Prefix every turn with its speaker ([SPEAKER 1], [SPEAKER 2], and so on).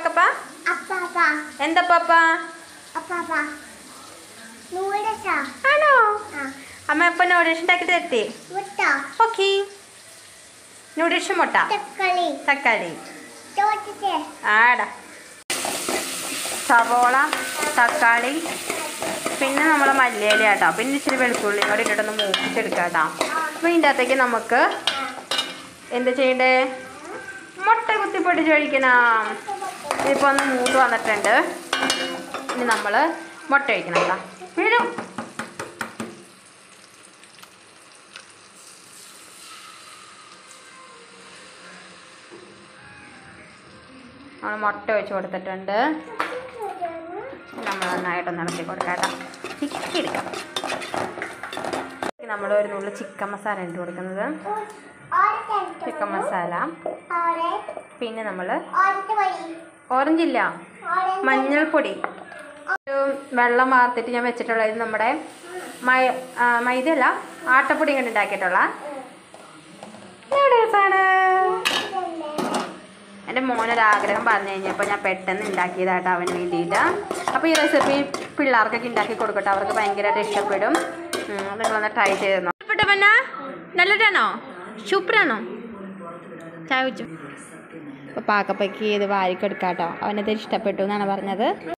[SPEAKER 1] പാക്കപ്പ
[SPEAKER 2] അപ്പാപ്പ
[SPEAKER 1] എന്താ പാപ്പ
[SPEAKER 2] അപ്പാപ്പ നൂലസാ
[SPEAKER 1] ആണോ
[SPEAKER 2] ആ
[SPEAKER 1] അമ്മ ഇപ്പൊ നൂഡിൽസ് ഉണ്ടാക്കി തരട്ടെ
[SPEAKER 2] മുട്ട
[SPEAKER 1] ഓക്കെ നൂഡിൽസ് മുട്ട
[SPEAKER 2] തക്കാളി
[SPEAKER 1] തക്കാളി
[SPEAKER 2] തോട്ടിട്ട്
[SPEAKER 1] ആടാ സവോള തക്കാളി പിന്നെ നമ്മൾ മല്ലിയില കേട്ടോ പിന്നെ ഇച്ചിരി വെളുത്തുള്ളി കൂടി ഇട്ടിട്ടൊന്ന് മൂപ്പിച്ചെടുക്കാം കേട്ടോ അപ്പോൾ ഇതിൻ്റെ അകത്തേക്ക് നമുക്ക് എന്ത് ചെയ്യണ്ടേ മുട്ട കുത്തിപ്പൊട്ടിച്ച് കഴിക്കണം ഇതിപ്പോൾ ഒന്ന് മൂത്ത് വന്നിട്ടുണ്ട് ഇനി നമ്മൾ മുട്ട കഴിക്കണം കേട്ടോ വീഴും നമ്മൾ മുട്ട ഒഴിച്ച് കൊടുത്തിട്ടുണ്ട് നമ്മൾ നന്നായിട്ടൊന്ന് ഇളക്കി കൊടുക്കാം കേട്ടോ ചിക്കി എടുക്കാം നമ്മൾ ഒരു നുള്ളു ചിക്കൻ മസാല ഇട്ട് കൊടുക്കുന്നത് ചിക്കൻ മസാല പിന്നെ നമ്മൾ ഓറഞ്ച് ഇല്ല മഞ്ഞൾപ്പൊടി ഒരു വെള്ളം വാർത്തിട്ട് ഞാൻ വെച്ചിട്ടുള്ളത് ഇത് നമ്മുടെ മൈ ആ, മൈദയല്ല ആട്ടപ്പൊടി കൊണ്ട് ഉണ്ടാക്കിയിട്ടുള്ള നൂഡിൽസാണ് എൻ്റെ മോനൊരാഗ്രഹം പറഞ്ഞു കഴിഞ്ഞപ്പോൾ ഞാൻ പെട്ടെന്ന് ഉണ്ടാക്കിയതാട്ടോ അവന് വേണ്ടിയിട്ട് അപ്പോൾ ഈ റെസിപ്പി പിള്ളേർക്കൊക്കെ ഉണ്ടാക്കി കൊടുക്കട്ടെ അവർക്ക് ഭയങ്കരമായിട്ട് ഇഷ്ടപ്പെടും ഉം, നിങ്ങളൊന്ന് ട്രൈ ചെയ്തെന്നോ ഇഷ്ടപ്പെട്ട നല്ലതാണോ സൂപ്പറാണോ ചായ വെച്ചു അപ്പോൾ പാക്കപ്പയ്ക്ക് ഇത് വാരിക്കെടുക്കാം കേട്ടോ അവനത് ഇഷ്ടപ്പെട്ടു എന്നാണ് പറഞ്ഞത്